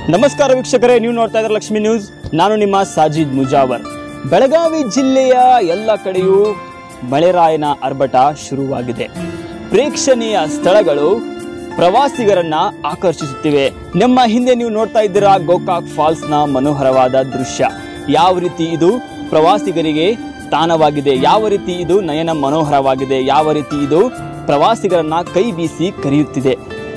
ನಮಸ್ಕಾರ ವೀಕ್ಷಕರೇ ನೀವು ನೋಡ್ತಾ ಇದ್ದಾರೆ ಲಕ್ಷ್ಮಿ ನ್ಯೂಸ್ ನಾನು ನಿಮ್ಮ ಸಾಜಿದ್ ಮುಜಾವರ್ ಬೆಳಗಾವಿ ಜಿಲ್ಲೆಯ ಎಲ್ಲ ಕಡೆಯೂ ಮಳೆರಾಯನ ಅರ್ಭಟ ಶುರುವಾಗಿದೆ ಪ್ರೇಕ್ಷಣೀಯ ಸ್ಥಳಗಳು ಪ್ರವಾಸಿಗರನ್ನ ಆಕರ್ಷಿಸುತ್ತಿವೆ ನಮ್ಮ ಹಿಂದೆ ನೀವು ನೋಡ್ತಾ ಇದ್ದೀರಾ ಗೋಕಾಕ್ ಫಾಲ್ಸ್ ನ ಮನೋಹರವಾದ ದೃಶ್ಯ ಯಾವ ರೀತಿ ಇದು ಪ್ರವಾಸಿಗರಿಗೆ ತಾಣವಾಗಿದೆ ಯಾವ ರೀತಿ ಇದು ನಯನ ಮನೋಹರವಾಗಿದೆ ಯಾವ ರೀತಿ ಇದು ಪ್ರವಾಸಿಗರನ್ನ ಕೈ ಬೀಸಿ ಕರೆಯುತ್ತಿದೆ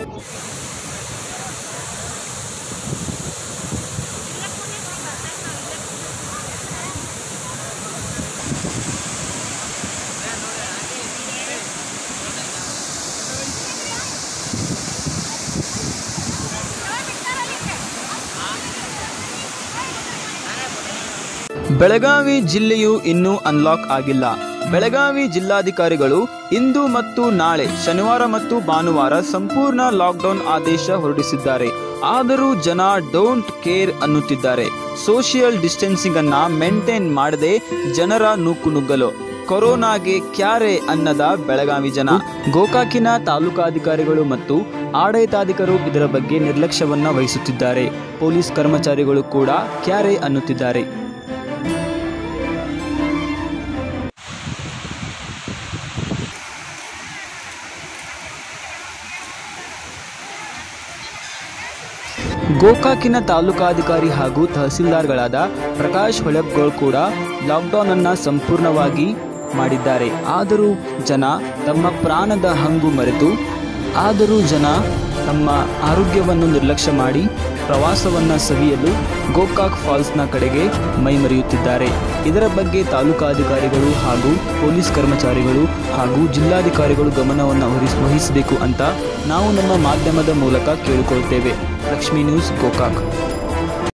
ಬೆಳಗಾವಿ ಜಿಲ್ಲೆಯು ಇನ್ನೂ ಅನ್ಲಾಕ್ ಆಗಿಲ್ಲ ಬೆಳಗಾವಿ ಜಿಲ್ಲಾಧಿಕಾರಿಗಳು ಇಂದು ಮತ್ತು ನಾಳೆ ಶನಿವಾರ ಮತ್ತು ಭಾನುವಾರ ಸಂಪೂರ್ಣ ಲಾಕ್ಡೌನ್ ಆದೇಶ ಹೊರಡಿಸಿದ್ದಾರೆ ಆದರೂ ಜನ ಡೋಂಟ್ ಕೇರ್ ಅನ್ನುತ್ತಿದ್ದಾರೆ ಸೋಷಿಯಲ್ ಡಿಸ್ಟೆನ್ಸಿಂಗ್ ಅನ್ನ ಮೇಂಟೈನ್ ಮಾಡದೆ ಜನರ ನೂಕು ನುಗ್ಗಲು ಕೊರೋನಾಗೆ ಕ್ಯಾರೆ ಅನ್ನದ ಬೆಳಗಾವಿ ಜನ ಗೋಕಾಕಿನ ತಾಲೂಕಾಧಿಕಾರಿಗಳು ಮತ್ತು ಆಡಳಿತಾಧಿಕಾರಿಗಳು ಇದರ ಬಗ್ಗೆ ನಿರ್ಲಕ್ಷ್ಯವನ್ನ ವಹಿಸುತ್ತಿದ್ದಾರೆ ಪೊಲೀಸ್ ಕರ್ಮಚಾರಿಗಳು ಕೂಡ ಕ್ಯಾರೆ ಅನ್ನುತ್ತಿದ್ದಾರೆ ಗೋಕಾಕಿನ ತಾಲೂಕಾಧಿಕಾರಿ ಹಾಗೂ ತಹಸೀಲ್ದಾರ್ಗಳಾದ ಪ್ರಕಾಶ್ ಹೊಳೆಪ್ಗೋಳ್ ಕೂಡ ಲಾಕ್ಡೌನ್ ಅನ್ನ ಸಂಪೂರ್ಣವಾಗಿ ಮಾಡಿದ್ದಾರೆ ಆದರೂ ಜನ ತಮ್ಮ ಪ್ರಾಣದ ಹಂಗು ಮರೆತು ಆದರೂ ಜನ ತಮ್ಮ ಆರೋಗ್ಯವನ್ನು ನಿರ್ಲಕ್ಷ್ಯ ಮಾಡಿ ಪ್ರವಾಸವನ್ನ ಸವಿಯಲು ಗೋಕಾಕ್ ಫಾಲ್ಸ್ನ ಕಡೆಗೆ ಮೈಮರೆಯುತ್ತಿದ್ದಾರೆ ಇದರ ಬಗ್ಗೆ ತಾಲೂಕಾಧಿಕಾರಿಗಳು ಹಾಗೂ ಪೊಲೀಸ್ ಕರ್ಮಚಾರಿಗಳು ಹಾಗೂ ಜಿಲ್ಲಾಧಿಕಾರಿಗಳು ಗಮನವನ್ನು ವಹಿಸ್ ವಹಿಸಬೇಕು ಅಂತ ನಾವು ನಮ್ಮ ಮಾಧ್ಯಮದ ಮೂಲಕ ಕೇಳಿಕೊಳ್ತೇವೆ ಲಕ್ಷ್ಮೀ ನ್ಯೂಸ್ ಗೋಕಾಕ್